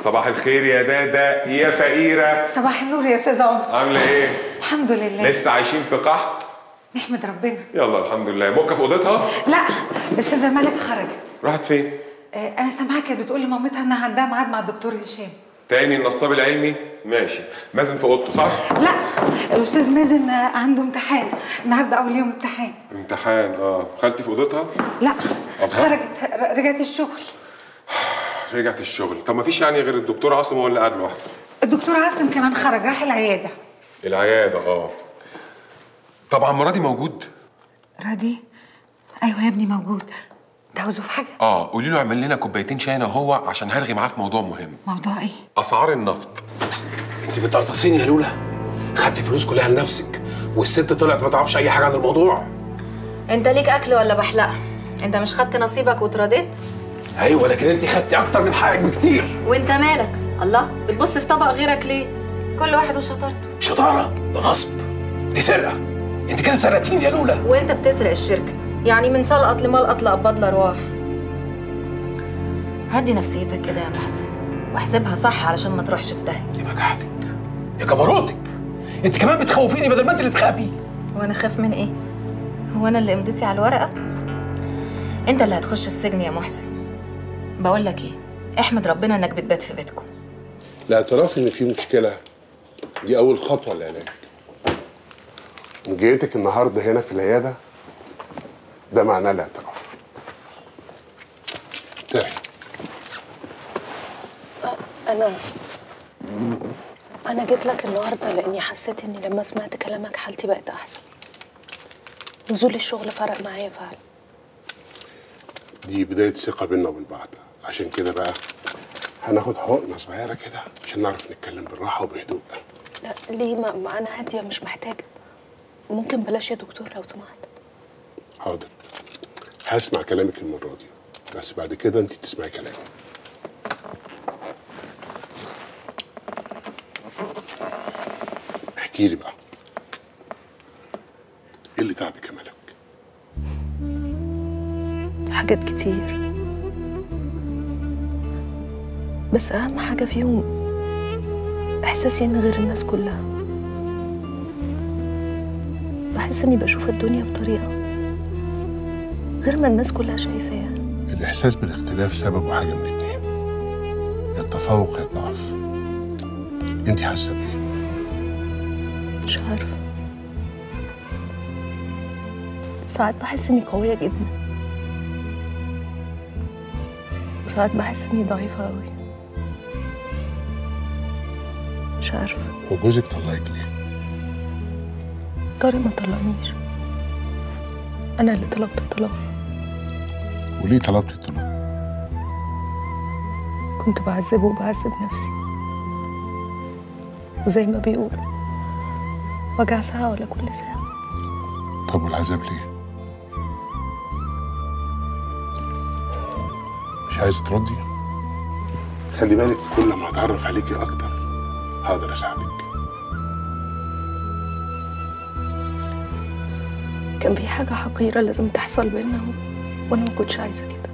صباح الخير يا دادا يا فقيرة صباح النور يا استاذ عمر عاملة ايه؟ الحمد لله لسه عايشين في قحط؟ نحمد ربنا يلا الحمد لله مكة في اوضتها؟ لا الاستاذه ملك خرجت راحت فين؟ آه، انا سامعاها كانت بتقول لمامتها انها عندها ميعاد مع الدكتور هشام تاني النصاب العلمي؟ ماشي مازن في اوضته صح؟ لا الاستاذ مازن آه، عنده امتحان النهارده اول يوم امتحان امتحان اه خالتي في اوضتها؟ لا الله. خرجت ر- رجعت الشغل رجعت الشغل طب ما فيش يعني غير الدكتور عاصم هو اللي قاعد لوحده الدكتور عاصم كمان خرج راح العياده العيادة اه طبعا مراتي موجود؟ راضي ايوه يا ابني موجود انت عاوزه في حاجه اه قولي له اعمل لنا كوبايتين شاي انا وهو عشان هرغي معاه في موضوع مهم موضوع ايه اسعار النفط انت بتقرطصيني يا لولا خدتي فلوس كلها لنفسك والست طلعت ما تعرفش اي حاجه عن الموضوع انت ليك اكل ولا بحلقه انت مش خدت نصيبك واتراضيت ايوه لكن انت خدتي اكتر من حقك بكتير وانت مالك الله بتبص في طبق غيرك ليه كل واحد وشطارته شطاره ده نصب دي سرقه انت كده سرقتيني يا لولا وانت بتسرق الشركه يعني من سلقط لملقط لقبض الارواح هدي نفسيتك كده يا محسن واحسبها صح علشان ما تروحش في داهيه دي مجاعتك يا جبروتك انت كمان بتخوفيني بدل ما انت اللي تخافي وانا خاف من ايه هو انا اللي امضيتي على الورقه انت اللي هتخش السجن يا محسن بقول لك ايه احمد ربنا انك بتبات في بيتكم الاعتراف ان في مشكله دي اول خطوه للعلاج جيتك النهارده هنا في العياده ده معناه الاعتراف تحت أنا أنا جيت لك النهاردة لأني حسيت إني لما سمعت كلامك حالتي بقت أحسن نزول الشغل فرق معايا فعلا دي بدايه ثقه بينا وبين بعض عشان كده بقى هناخد حقنه صغيره كده عشان نعرف نتكلم بالراحه وبهدوء لا ليه ما, ما أنا هادية مش محتاجة ممكن بلاش يا دكتور لو سمحت حاضر هسمع كلامك المره دي بس بعد كده انت تسمعي كلامي احكي لي بقى ايه اللي تعبك يا ملك حاجات كتير بس أهم حاجة فيهم إحساسي إن غير الناس كلها بحس إني بشوف الدنيا بطريقة غير ما الناس كلها شايفاها الاحساس بالاختلاف سببه حاجه من الاتنين يا التفوق يا الضعف انت حاسه بايه مش عارفة ساعات بحس إني قوية جدا وساعات بحس إني ضعيفة أوي مش عارفة هو جوزك طلقك ليه طارق ما طلقنيش أنا اللي طلبت الطلاق وليه طلبت الطلاق كنت بعذبه وبعذب نفسي وزي ما بيقول وجع ساعة ولا كل ساعة طب والعذاب ليه مش عايزه تردي خلي بالك كل ما اتعرف عليكي اكتر هقدر اساعدك كان في حاجة حقيرة لازم تحصل بينا و- وأنا ما كنتش عايزة كده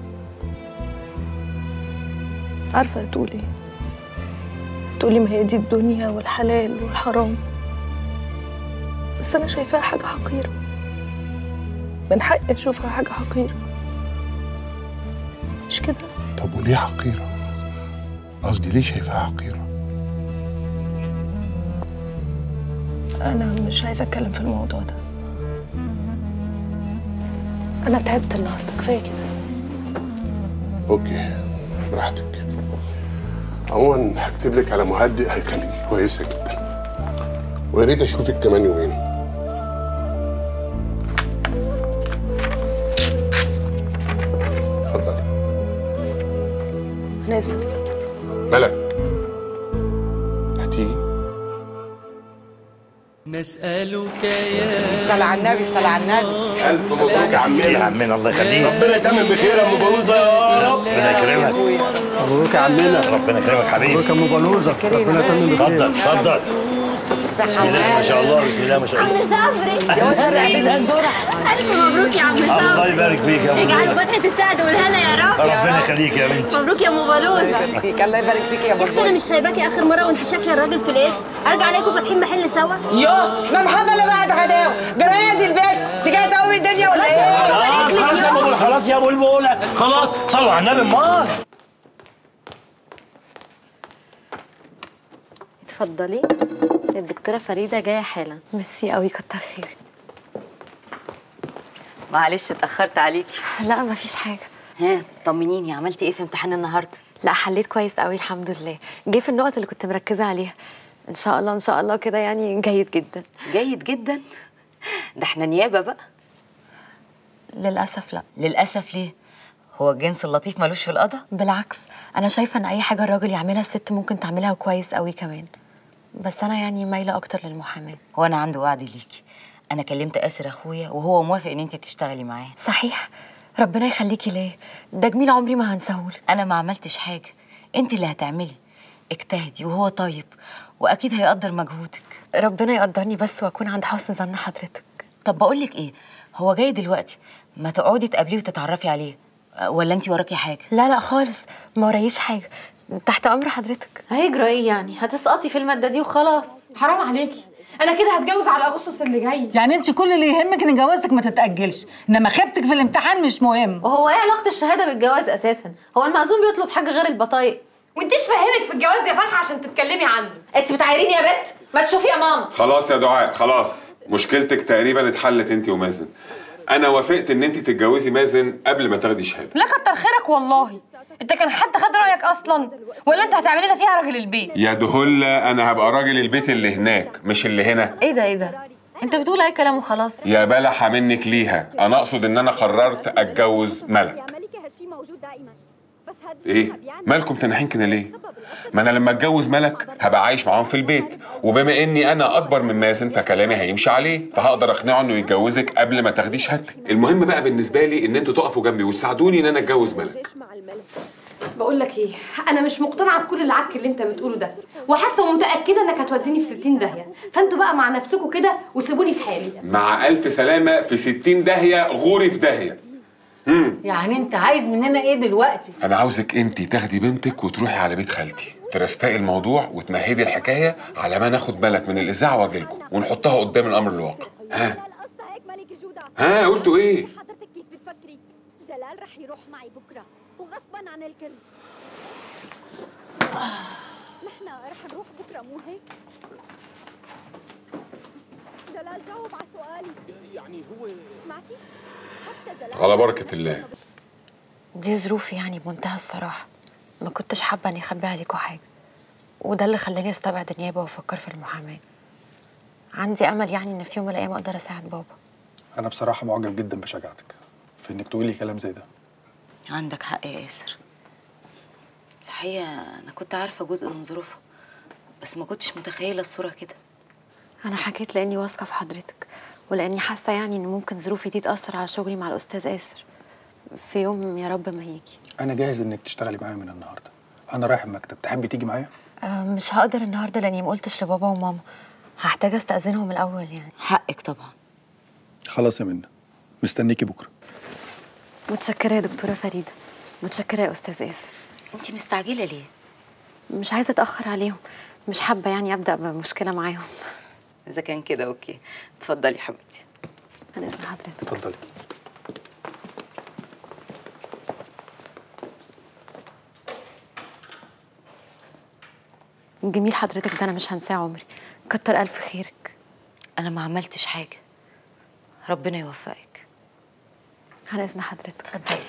عارفة هتقول إيه تقولي ما هي دي الدنيا والحلال والحرام بس أنا شايفاها حاجة حقيرة من حقي أشوفها حاجة حقيرة مش كده طب وليه حقيره قصدي ليه شايفاها حقيره أنا مش عايزة أتكلم في الموضوع ده أنا تعبت النهاردة كفاية كده اوكي براحتك عموما هكتب لك على مهدئ هيخليكي كويسه جدا ويا ريت اشوفك كمان يومين اتفضلي أنا إذنك ملك هتيجي نسألك يا صلى على النبي صلى على النبي ألف مبروك يا عمنا يا عمنا الله يخليك ربنا يتمم بخير يا أم بلوزة يا رب ربنا يكرمك مبروك يا عمنا ربنا يكرمك حبيبي مبروك يا ام بلوزه ربنا يتمم بخير اتفضل اتفضل الصحة بسم الله ما شاء الله بسم الله ما شاء الله صبري يا واد فرق بينا بسرعة ألف مبروك يا عم الله صبري يبارك فيك يا ابو اجعله بلال. فتحة السعد والهنا يا رب ربنا يخليك يا بنتي مبروك يا ام بلوزة فيك الله يبارك فيك يا اختي انا بابا مش سايباكي اخر مرة وانت شاكلة الراجل في الاسم ارجع الاقيكم فاتحين محل سوا يوه ما محمد اللي بعد غداوة جرايه دي البيت تيجي تقومي الدنيا ولا ايه؟ خلاص خلاص يا ابو بلال، خلاص يا ابو البوله خلاص صلوا على النبي امال اتفضلي الدكتورة فريدة جاية حالا ميرسي قوي كتر خيرك معلش اتأخرت عليكي لا مفيش حاجة ها طمنيني عملتي ايه في امتحان النهارده لا حليت كويس قوي الحمد لله جه في النقط اللي كنت مركزة عليها ان شاء الله ان شاء الله كده يعني جيد جدا جيد جدا ده احنا نيابة بقى للأسف لا للأسف ليه هو الجنس اللطيف ملوش في القضاء بالعكس انا شايفة ان اي حاجة الراجل يعملها الست ممكن تعملها كويس قوي كمان بس انا يعني مايلة اكتر للمحاماة هو انا عندي وعد ليكي انا كلمت اسر اخويا وهو موافق ان انت تشتغلي معاه صحيح ربنا يخليكي ليه ده جميل عمري ما هنساهولك انا ما عملتش حاجه انت اللي هتعملي اجتهدي وهو طيب واكيد هيقدر مجهودك ربنا يقدرني بس واكون عند حسن ظن حضرتك طب بقول لك ايه هو جاي دلوقتي ما تقعدي تقابليه وتتعرفي عليه أه، ولا انت وراكي حاجه لا لا خالص ما ورايش حاجة تحت امر حضرتك هيجرى ايه يعني هتسقطي في المادة دي وخلاص حرام عليكي انا كده هتجوز على اغسطس اللي جاي يعني انت كل اللي يهمك ان جوازك ما تتاجلش انما خيبتك في الامتحان مش مهم وهو ايه علاقة الشهادة بالجواز اساسا هو المأذون بيطلب حاجة غير البطايق وانتش فاهمك في الجواز يا فرحه عشان تتكلمي عنه انت بتعايريني يا بنت ما تشوفي يا ماما خلاص يا دعاء خلاص مشكلتك تقريبا اتحلت انت ومازن انا وافقت ان انت تتجوزي مازن قبل ما تاخدي شهاده لا كتر خيرك والله انت كان حد خد رايك اصلا ولا انت هتعملي لنا فيها راجل البيت يا دهلة انا هبقى راجل البيت اللي هناك مش اللي هنا ايه ده ايه ده انت بتقول اي كلام وخلاص يا بلحة منك ليها انا اقصد ان انا قررت اتجوز ملك ايه مالكم تنحين كده ليه ما انا لما اتجوز ملك هبقى عايش معاهم في البيت وبما اني انا اكبر من مازن فكلامي هيمشي عليه فهقدر اقنعه انه يتجوزك قبل ما تاخدي شهادتك المهم بقى بالنسبه لي ان انتوا تقفوا جنبي وتساعدوني ان انا اتجوز ملك بقول لك ايه انا مش مقتنعه بكل العك اللي انت بتقوله ده وحاسه ومتاكده انك هتوديني في 60 داهيه فانتوا بقى مع نفسكم كده وسيبوني في حالي مع الف سلامه في 60 داهيه غوري في داهيه امم يعني انت عايز مننا ايه دلوقتي انا عاوزك انت تاخدي بنتك وتروحي على بيت خالتي ترستقي الموضوع وتمهدي الحكايه على ما ناخد بالك من الاذاعه واجيلكم ونحطها قدام الامر الواقع ها ها قلتوا ايه حضرتك كيف بتفكري جلال رح يروح معي بكره وغصبا عن الكل نحن رح نروح بكره مو هيك جلال جاوب على سؤالي يعني هو سمعتي حتى جلال على بركه الله دي ظروف يعني بمنتهى الصراحة ما كنتش حابة اني اخبي عليكم حاجة وده اللي خلاني استبعد النيابة وافكر في المحاماة عندي امل يعني ان في يوم من الايام اقدر اساعد بابا انا بصراحه معجب جدا بشجاعتك في انك تقولي كلام زي ده عندك حق يا ياسر الحقيقه انا كنت عارفه جزء من ظروفها بس ما كنتش متخيله الصوره كده انا حكيت لاني واثقة في حضرتك ولاني حاسة يعني ان ممكن ظروفي دي تأثر على شغلي مع الاستاذ ياسر في يوم يا رب ما يجي انا جاهز انك تشتغلي معايا من النهارده انا رايح المكتب تحبي تيجي معايا آه، مش هقدر النهارده لاني ما قلتش لبابا وماما هحتاج استاذنهم الاول يعني حقك طبعا خلاص يا منى مستنيكي بكره متشكره يا دكتوره فريده متشكره يا استاذ ياسر انت مستعجله ليه مش عايزه اتاخر عليهم مش حابه يعني ابدا بمشكله معاهم اذا كان كده اوكي اتفضلي حبيبتي انا اذن حضرتك اتفضلي جميل حضرتك ده انا مش هنساه عمري كتر الف خيرك انا ما عملتش حاجه ربنا يوفقك على اذن حضرتك اتفضلي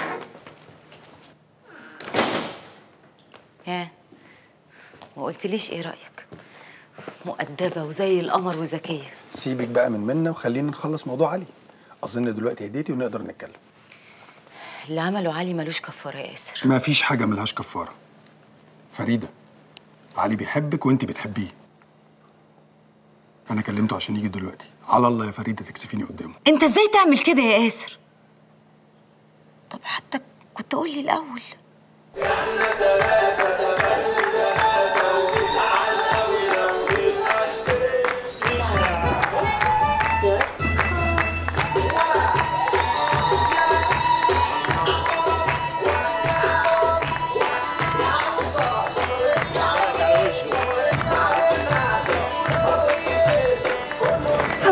ها ما قلتليش ايه رايك مؤدبه وزي القمر وذكيه سيبك بقى من منى وخلينا نخلص موضوع علي اظن دلوقتي هديتي ونقدر نتكلم اللي عمله علي ملوش كفاره يا ياسر ما فيش حاجه ملهاش كفاره فريده علي بيحبك وانت بتحبيه انا كلمته عشان يجي دلوقتي على الله يا فريده تكسفيني قدامه انت ازاي تعمل كده يا ياسر طب حتى كنت قول لي الاول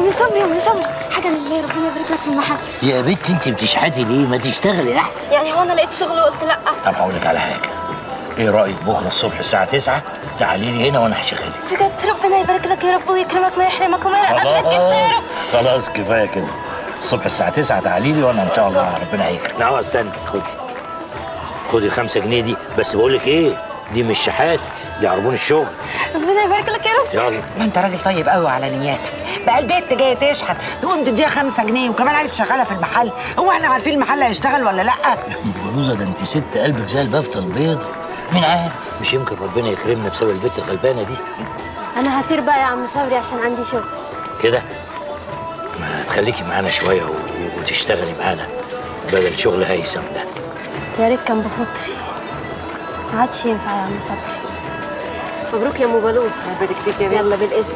عم صبري عم صبري حاجه لله ربنا يبارك لك في المحل يا بنت انت بتشحتي ليه ما تشتغلي احسن يعني هو انا لقيت شغل وقلت لا طب هقول لك على حاجه ايه رايك بكره الصبح الساعه 9 تعالي لي هنا وانا هشغلك بجد ربنا يبارك لك يا رب ويكرمك ما يحرمك وما يرقبك انت يا رب خلاص كفايه كده الصبح الساعه 9 تعالي لي وانا ان شاء الله ربنا يكرمك لا استني خدي خدي الخمسة جنيه دي بس بقول لك ايه دي مش شحات دي عربون الشغل ربنا يبارك لك يا رب يلا ما انت راجل طيب قوي على نياتك بقى البيت جايه تشحت تقوم تديها خمسة جنيه وكمان عايز تشغلها في المحل هو احنا عارفين المحل هيشتغل ولا لا بلوزه ده انت ست قلبك زي البافته البيض مين عارف مش يمكن ربنا يكرمنا بسبب البنت الغلبانه دي انا هطير بقى يا عم صبري عشان عندي شغل كده ما تخليكي معانا شويه و- وتشتغلي معانا بدل شغل هيثم ده يا ريت كان بخاطري ما عادش ينفع يا عم صبري مبروك يا ام بلوز يبارك فيك يا بنت يلا بالاذن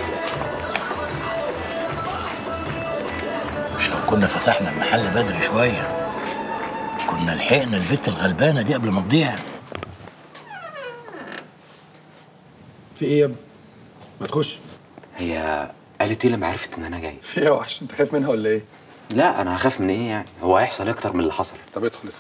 مش لو كنا فتحنا المحل بدري شويه كنا لحقنا البت الغلبانه دي قبل ما تضيع في ايه يا ابني؟ ما تخش هي قالت ايه لما عرفت ان انا جاي في ايه يا وحش انت خايف منها ولا ايه؟ لا انا هخاف من ايه يعني هو هيحصل اكتر من اللي حصل طب ادخل ادخل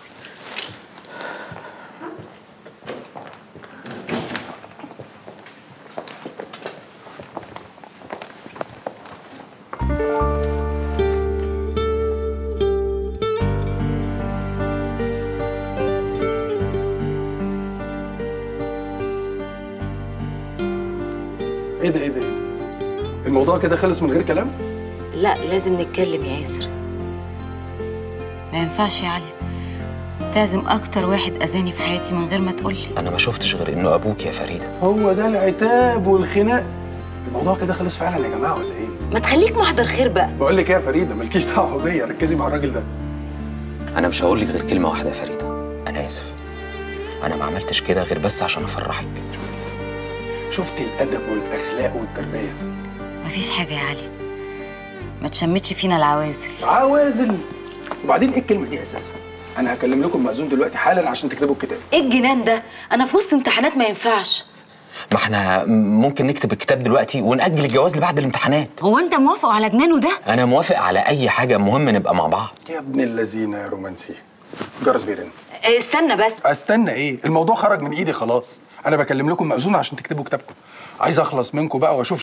ايه ده ايه ده ايه ده؟ الموضوع كده خلص من غير كلام؟ لا لازم نتكلم يا ياسر ما ينفعش يا علي تعزم اكتر واحد اذاني في حياتي من غير ما تقولي انا ما شفتش غير انه ابوك يا فريده هو ده العتاب والخناق الموضوع كده خلص فعلا يا جماعه ولا ايه؟ ما تخليك محضر خير بقى بقول لك ايه يا فريده مالكيش دعوه بيا ركزي مع الراجل ده انا مش هقول لك غير كلمه واحده يا فريده انا اسف انا ما عملتش كده غير بس عشان افرحك شفت الادب والاخلاق والتربيه مفيش حاجه يا علي ما تشمتش فينا العوازل عوازل وبعدين ايه الكلمه دي اساسا؟ انا هكلم لكم مأذون دلوقتي حالا عشان تكتبوا الكتاب ايه الجنان ده انا في وسط امتحانات ما ينفعش ما احنا ممكن نكتب الكتاب دلوقتي ونأجل الجواز لبعد الامتحانات هو انت موافق على جنانه ده انا موافق على اي حاجه المهم نبقى مع بعض يا ابن اللذينه يا رومانسي جرس بيرن إيه، استنى بس استنى ايه الموضوع خرج من ايدي خلاص انا بكلم لكم مأذون عشان تكتبوا كتابكم عايز اخلص منكم بقى واشوف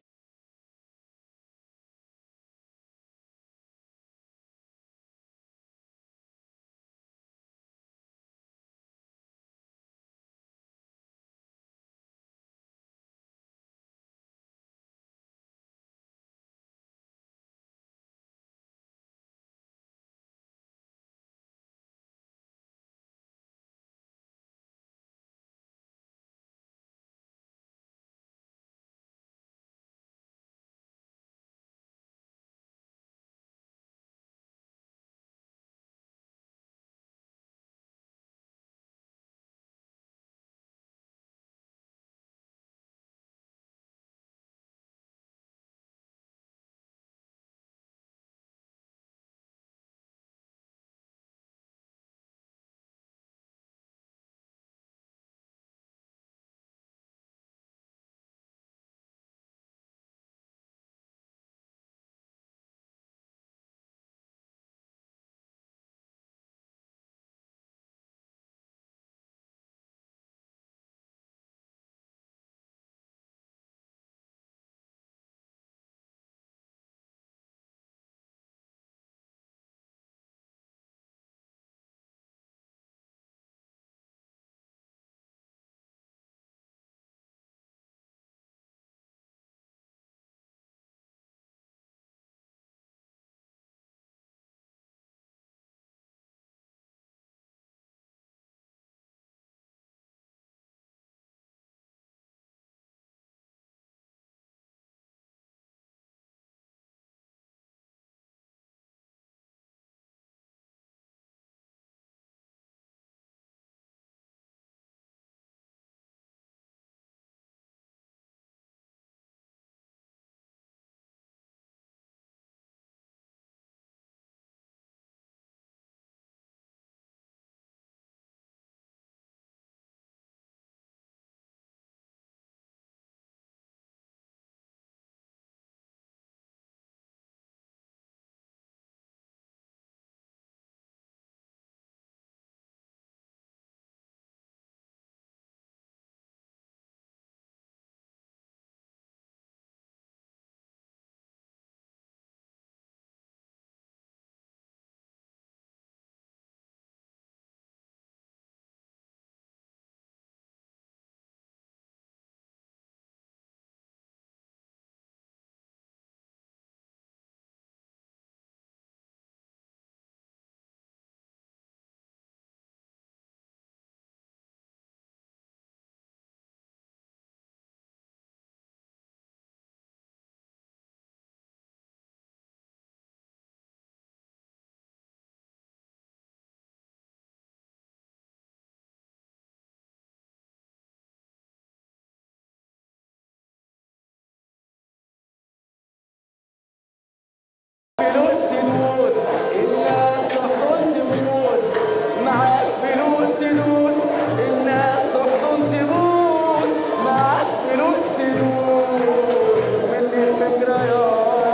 فلوس تدوس الناس تحضن تبوس معاك فلوس تدوس الناس تحضن تبوس معاك فلوس تدوس مني الفكرة يا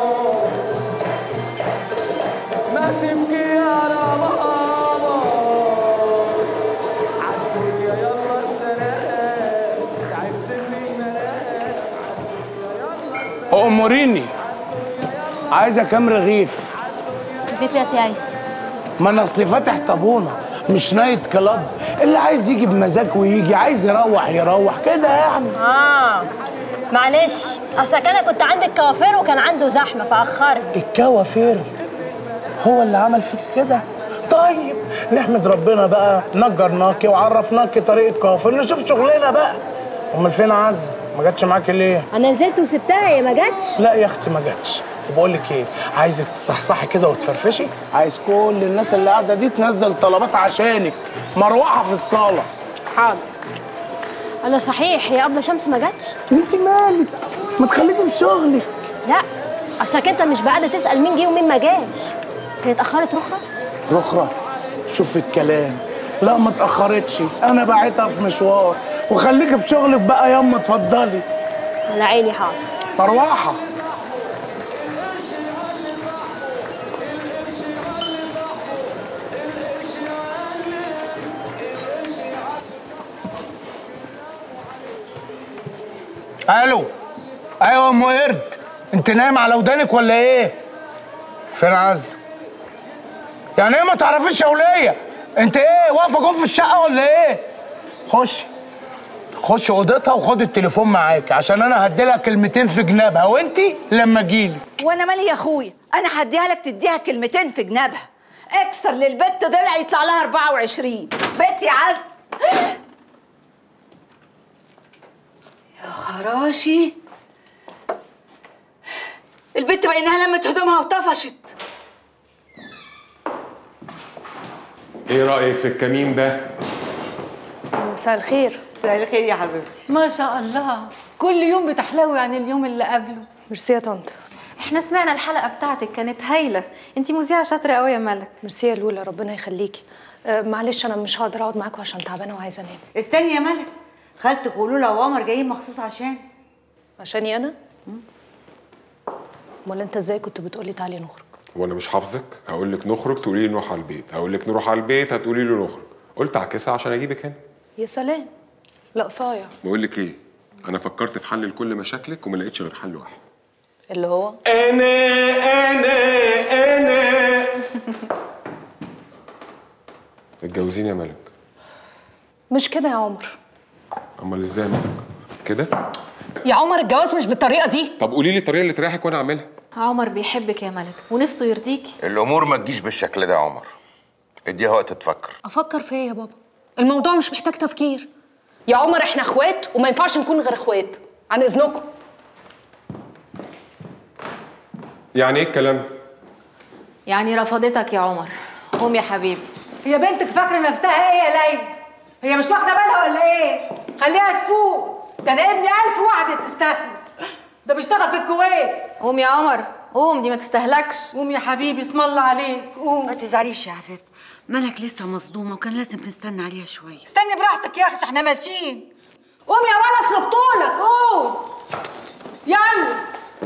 ما تبكي على بابا عالدنيا يلا السلام تعبت من المنام أموريني عايزة كام رغيف كيف يا سي عايز ما انا اصلي فاتح طابونه مش نايت كلاب اللي عايز يجي بمزاج ويجي عايز يروح يروح كده يعني اه معلش اصلك انا كنت عند الكوافير وكان عنده زحمه فاخرت الكوافير هو اللي عمل فيك كده طيب نحمد ربنا بقى نجرناكي وعرفناكي طريق الكوافير نشوف شغلنا بقى امال فين عزه ما جاتش معاكي ليه انا نزلت وسبتها هي ما جاتش لا يا اختي ما جاتش وبقول لك ايه عايزك تصحصحي كده وتفرفشي عايز كل الناس اللي قاعده دي تنزل طلبات عشانك مروحه في الصاله حاضر انا صحيح هي ابله شمس ما جاتش انت مالك ما تخليكي في شغلك لا اصلك انت مش قاعده تسال مين جه ومين ما جاش هي اتاخرت رخرة رخرة شوف الكلام لا ما اتأخرتش أنا بعتها في مشوار وخليكي في شغلك بقى ياما اتفضلي على عيني حاضر مروحة الو ايوه يا ام قرد انت نايم على ودانك ولا ايه فين عز يعني ايه ما تعرفيش يا وليه انت ايه واقفه جوه في الشقه ولا ايه خش خش اوضتها وخد التليفون معاك عشان انا هديلها كلمتين في جنابها وانت لما اجيلي وانا مالي يا اخويا انا هديها لك تديها كلمتين في جنابها اكسر للبت ضلع يطلع لها 24 بنت يا عز يا خراشي البت بقيناها لمت هدومها وطفشت ايه رايك في الكمين ده مساء الخير مساء الخير يا حبيبتي ما شاء الله كل يوم بتحلوي عن اليوم اللي قبله ميرسي يا طنط احنا سمعنا الحلقه بتاعتك كانت هايله انت مذيعه شاطره قوي يا ملك ميرسي يا لولا ربنا يخليكي أه معلش انا مش هقدر اقعد معاكم عشان تعبانه وعايزه انام استني يا ملك خالتك ولولا وعمر جايين مخصوص عشان عشاني انا امال انت ازاي كنت بتقولي تعالي نخرج وانا مش حافظك هقول لك نخرج تقولي لي نروح على البيت هقول لك نروح على البيت هتقولي لي نخرج قلت اعكسها عشان اجيبك هنا يا سلام لا صايع بقول لك ايه انا فكرت في حل لكل مشاكلك وما لقيتش غير حل واحد اللي هو انا انا انا اتجوزيني يا ملك مش كده يا عمر امال ازاي يا ملك كده يا عمر الجواز مش بالطريقه دي طب قولي لي الطريقه اللي تريحك وانا اعملها عمر بيحبك يا ملك ونفسه يرضيكي الامور ما تجيش بالشكل ده يا عمر اديها وقت تفكر افكر في ايه يا بابا الموضوع مش محتاج تفكير يا عمر احنا اخوات وما ينفعش نكون غير اخوات عن اذنكم يعني ايه الكلام يعني رفضتك يا عمر قوم يا حبيبي هي بنتك فاكره نفسها ايه يا ليلى هي مش واخده بالها ولا ايه خليها تفوق ده انا ابني الف واحده تستاهل ده بيشتغل في الكويت قوم يا عمر قوم دي ما تستهلكش قوم يا حبيبي اسم الله عليك قوم ما تزعليش يا عفاف ملك لسه مصدومه وكان لازم نستنى عليها شويه استني براحتك يا اختي احنا ماشيين قوم يا ولد اصل بطولك قوم يلا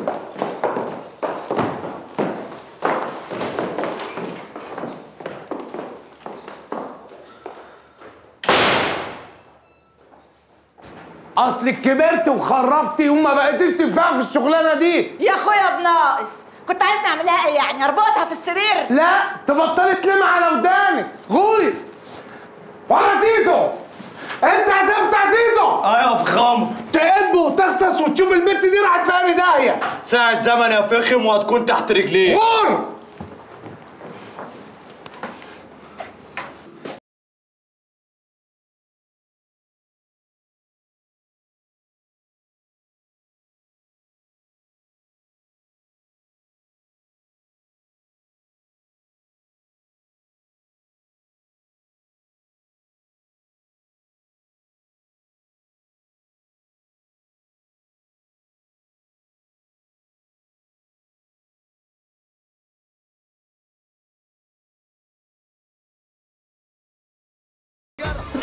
اصلك كبرت وخرفتي وما بقيتيش تنفعي في الشغلانه دي يا اخويا بناقص كنت عايز نعملها ايه يعني اربطها في السرير لا تبطلي تلمي على ودانك غوري ولا زيزو انت عزفت عزيزو ايوه فخام تقب وتغطس وتشوف البنت دي راحت في انهي داهيه ساعة زمن يا فخم وهتكون تحت رجليك غور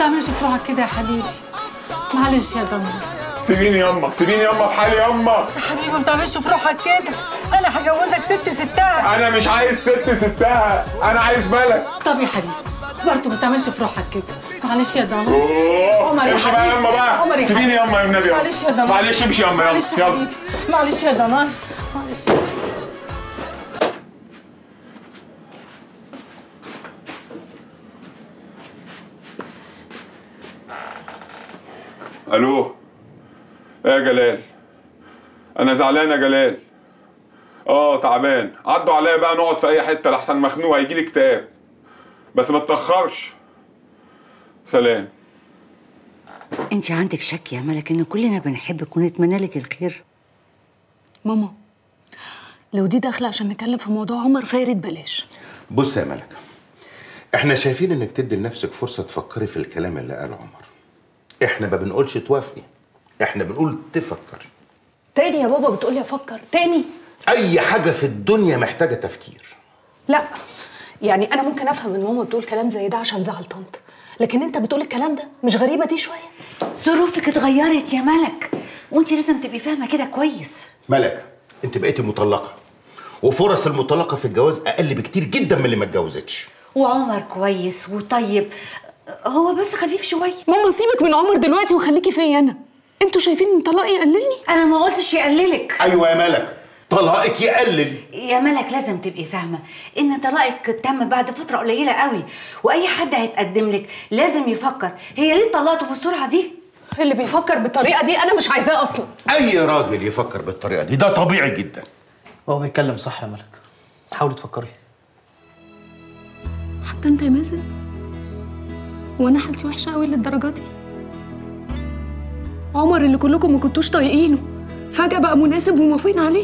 تعملش في روحك كده يا حبيبي معلش يا ضمير سيبيني يما سيبيني يما في حالي يما يا حبيبي ما تعملش في روحك كده انا هجوزك ست ستها انا مش عايز ست ستها انا عايز ملك طب يا حبيبي برضه ما تعملش في روحك كده معلش يا ضمير اوه عمر يا امشي بقى حبيبي. يما بقى عمر يا سيبيني حبيبي. يما يا النبي يلا. معلش يا ضمان معلش امشي يما يلا معلش يا يلا حبيبي معلش يا ضمان معلش الو ايه يا جلال انا زعلان يا جلال اه تعبان عدوا عليا بقى نقعد في اي حته لحسن مخنوق هيجي لي كتاب بس ما تاخرش سلام انت عندك شك يا ملك ان كلنا بنحبك ونتمنى لك الخير ماما لو دي داخله عشان نتكلم في موضوع عمر فارد بلاش بص يا ملكة احنا شايفين انك تدي لنفسك فرصة تفكري في الكلام اللي قاله عمر احنا ما بنقولش توافقي احنا بنقول تفكري تاني يا بابا بتقولي افكر تاني اي حاجة في الدنيا محتاجة تفكير لا يعني انا ممكن افهم ان ماما بتقول كلام زي ده عشان زعل طنط لكن انت بتقول الكلام ده مش غريبه دي شويه ظروفك اتغيرت يا ملك وانت لازم تبقي فاهمه كده كويس ملك انت بقيتي مطلقة وفرص المطلقة في الجواز اقل بكتير جدا من اللي ما اتجوزتش وعمر كويس وطيب هو بس خفيف شويه ماما سيبك من عمر دلوقتي وخليكي فيا انا انتوا شايفين ان طلاقي يقللني انا ما قلتش يقللك ايوه يا ملك طلاقك يقلل يا ملك لازم تبقي فاهمه ان طلاقك تم بعد فتره قليله قوي واي حد هيتقدم لك لازم يفكر هي ليه طلقته بالسرعه دي اللي بيفكر بالطريقه دي انا مش عايزاه اصلا اي راجل يفكر بالطريقة دي ده طبيعي جدا هو بيتكلم صح يا ملك حاولي تفكري حتى انت يا مازن وانا حالتي وحشه قوي للدرجه دي عمر اللي كلكم ما كنتوش طايقينه فجاه بقى مناسب وموافقين عليه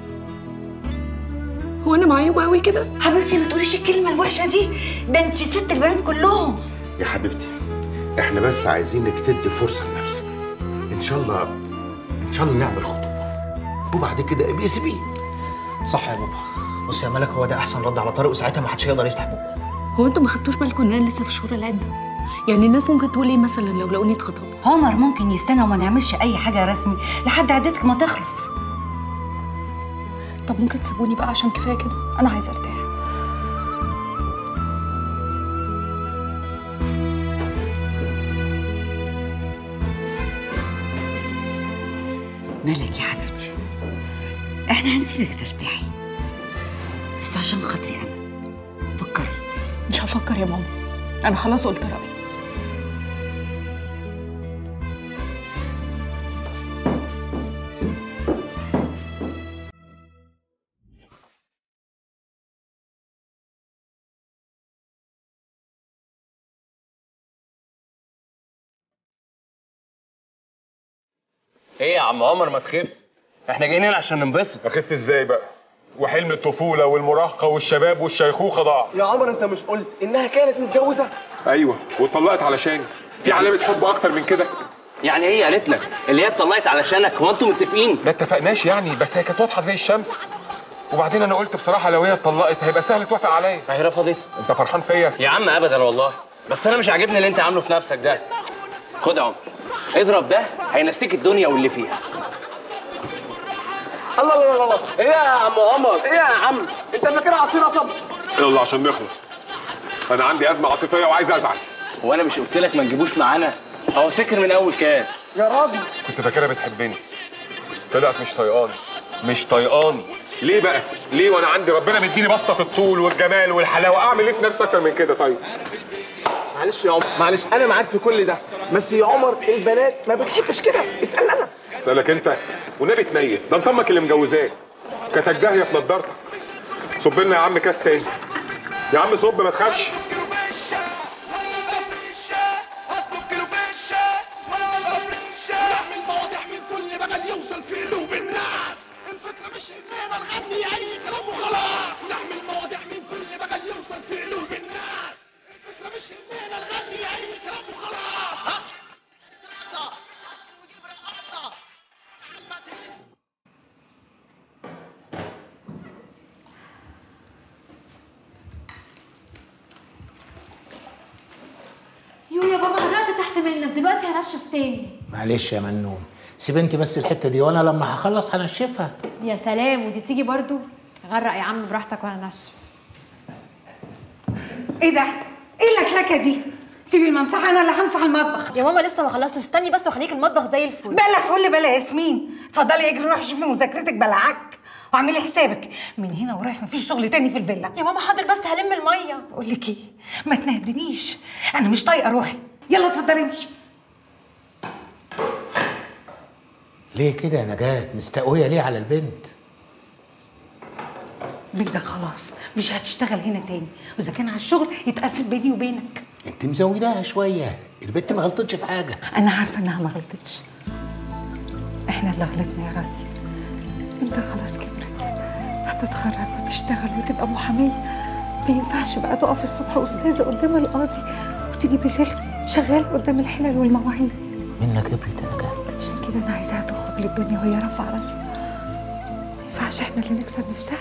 هو انا معيوبه قوي كده حبيبتي ما تقوليش الكلمه الوحشه دي ده انت ست البنات كلهم يا حبيبتي احنا بس عايزينك تدي فرصة لنفسك ان شاء الله ان شاء الله نعمل خطوبة وبعد كده ابقي سيبيه صح يا بابا بص يا ملك هو ده احسن رد على طارق وساعتها ما حدش يقدر يفتح بقه هو انتوا ما خدتوش بالكم ان انا لسه في شهور العده يعني الناس ممكن تقول ايه مثلا لو لقوني اتخطب عمر ممكن يستنى وما نعملش اي حاجه رسمي لحد عدتك ما تخلص طب ممكن تسيبوني بقى عشان كفايه كده انا عايزه ارتاح مالك يا حبيبتي احنا هنسيبك ترتاحي بس عشان خاطري انا فكري مش هفكر يا ماما انا خلاص قلت رايي ايه يا عم عمر ما تخف احنا جايين هنا عشان ننبسط اخف ازاي بقى وحلم الطفوله والمراهقه والشباب والشيخوخه ضاع يا عمر انت مش قلت انها كانت متجوزه ايوه واتطلقت علشاني في علامه حب اكتر من كده يعني هي قالت لك اللي هي اتطلقت علشانك هو انتوا متفقين ما اتفقناش يعني بس هي كانت واضحه زي الشمس وبعدين انا قلت بصراحه لو هي اتطلقت هيبقى سهل توافق عليا هي رفضت انت فرحان فيا يا عم ابدا والله بس انا مش عاجبني اللي انت عامله في نفسك ده خد يا عمر اضرب ده هينسيك الدنيا واللي فيها الله الله الله الله ايه يا عم عمر ايه يا عم انت فاكرها عصير قصب يلا عشان نخلص انا عندي ازمه عاطفيه وعايز ازعل وانا مش قلت لك ما تجيبوش معانا هو سكر من اول كاس يا راجل كنت فاكرها بتحبني طلعت مش طيقاني مش طيقاني ليه بقى ليه وانا عندي ربنا مديني بسطه في الطول والجمال والحلاوه اعمل ايه في نفسي اكتر من كده طيب معلش يا عمر معلش انا معاك في كل ده بس يا عمر البنات ما بتحبش كده اسال انا اسالك انت والنبي تنيل ده انت امك اللي مجوزاك كانت الجاهيه في نضارتك صب لنا يا عم كاس تاني يا عم صب ما تخافش دلوقتي هنشف تاني معلش يا منون سيب انت بس الحته دي وانا لما هخلص هنشفها يا سلام ودي تيجي برضو غرق يا عم براحتك وانا نشف ايه ده؟ ايه اللكلكه دي؟ سيبي الممسحه انا اللي همسح المطبخ يا ماما لسه ما خلصتش استني بس وخليك المطبخ زي الفل بلا فل بلا ياسمين اتفضلي اجري روحي شوفي مذاكرتك بلعك واعملي حسابك من هنا ورايح مفيش شغل تاني في الفيلا يا ماما حاضر بس هلم الميه بقول لك ايه ما تنهدنيش انا مش طايقه روحي يلا اتفضلي امشي ليه كده يا نجاة مستقويه ليه على البنت بنتك خلاص مش هتشتغل هنا تاني واذا كان على الشغل يتقسم بيني وبينك انت مزوداها شويه البنت ما غلطتش في حاجه انا عارفه انها ما غلطتش احنا اللي غلطنا يا راضي انت خلاص كبرت هتتخرج وتشتغل وتبقى محاميه ما ينفعش بقى تقف الصبح استاذه قدام القاضي وتيجي بالليل شغاله قدام الحلل والمواعين منك كبرت يا نجاة عشان كده انا عايزاها تخرج للدنيا وهي رافعه راسها ما ينفعش احنا اللي نكسب نفسها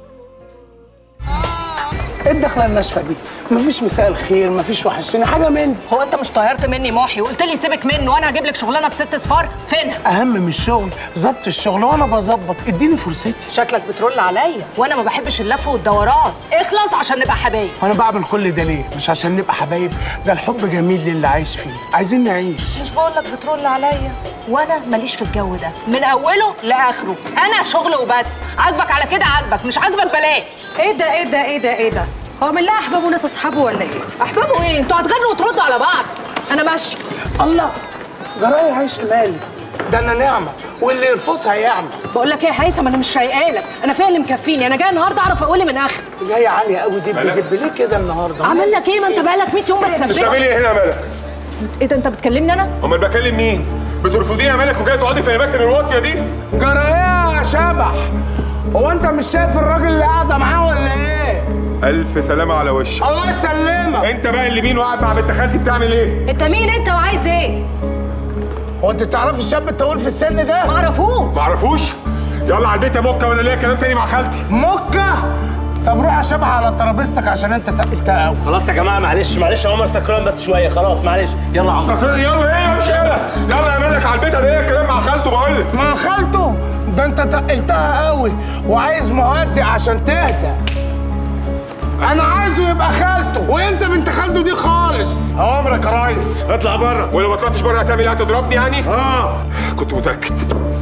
ايه الدخله الناشفه دي مفيش مساء الخير مفيش وحشتني حاجه من دي هو انت مش طيرت مني محي وقلت لي سيبك منه وانا هجيب لك شغلانه بست صفار فين اهم من الشغل ظبط الشغل وانا بظبط اديني فرصتي شكلك بترول عليا وانا ما بحبش اللف والدوران اخلص عشان نبقى حبايب وانا بعمل كل ده ليه مش عشان نبقى حبايب ده الحب جميل للي عايش فيه عايزين نعيش مش بقول لك بترول عليا وانا ماليش في الجو ده من اوله لاخره انا شغل وبس عاجبك على كده عاجبك مش عاجبك بلاش ايه ده ايه ده ايه ده ايه ده هو من لا احباب وناس اصحابه ولا ايه احبابه ايه انتوا هتغنوا وتردوا على بعض انا ماشيه الله جرايه عيش مالي ده انا نعمه واللي يرفضها يعمى بقول لك ايه يا هيثم انا مش شايقالك انا فيها اللي مكفيني انا جايه النهارده اعرف اقول من اخر جايه عاليه قوي دب دب ليه كده النهارده عامل لك ايه ما انت بقالك 100 يوم بتعملي بتسبني ايه هنا يا ملك؟ ايه ده انت بتكلمني انا امال بكلم مين؟ بترفضيني يا ملك وجايه تقعدي في الاماكن الواطيه دي؟ جرايه يا شبح هو انت مش شايف الراجل اللي قاعده معاه ولا ايه الف سلامه على وشك الله يسلمك انت بقى اللي مين وقاعد مع بنت خالتي بتعمل ايه؟ انت مين انت وعايز ايه هو انت تعرفي الشاب الطويل في السن ده ما اعرفوش معرفوش؟ يلا على البيت يا موكا ولا ليا كلام تاني مع خالتي موكا طب روح يا شبح على ترابيزتك عشان انت تقلتها قوي خلاص يا جماعه معلش معلش يا عمر سكران بس شويه خلاص معلش يلا يا عمر سكران يلا ايه امشي يلا يلا يا ملك على البيت انا ليا كلام مع خالته بقول لك مع خالته ده انت تقلتها قوي وعايز مهدئ عشان تهدى انا عايزه يبقى خالته وينسى بنت خالته دي خالص عمرك يا ريس اطلع بره ولو ما طلعتش بره هتعمل ايه هتضربني يعني؟ اه كنت متاكد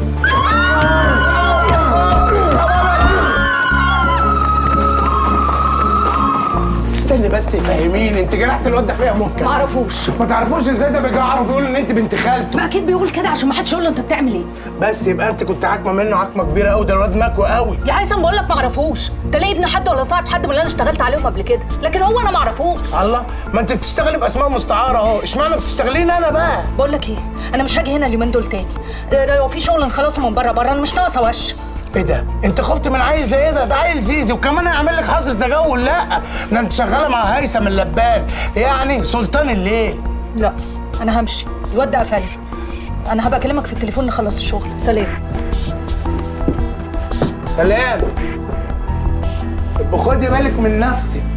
استني بس فهميني انت جرحت الواد ده فيها موكا ما اعرفوش ما تعرفوش ازاي ده بيجعر وبيقول ان انت بنت خالته ما اكيد بيقول كده عشان ما حدش يقول له انت بتعمل ايه بس يبقى انت كنت عاكمه منه عاكمه كبيره قوي ده الواد مكوى قوي يا هيثم بقول لك ما اعرفوش انت ليه ابن حد ولا صاحب حد من اللي انا اشتغلت عليهم قبل كده لكن هو انا ما اعرفوش الله ما انت بتشتغلي باسماء مستعاره اهو اشمعنى بتشتغليني انا بقى بقول لك ايه انا مش هاجي هنا اليومين دول تاني ده- ده لو في شغل نخلصه من بره بره انا مش ناقصه وش ايه ده؟ انت خفت من عيل زي ده؟ ده عيل زيزي وكمان هيعمل لك حظر تجول لا ده انت شغاله مع هيثم اللبان يعني سلطان الليل لا انا همشي الواد ده قفلني انا هبقى اكلمك في التليفون نخلص الشغل سلام سلام ابقى خدي بالك من نفسك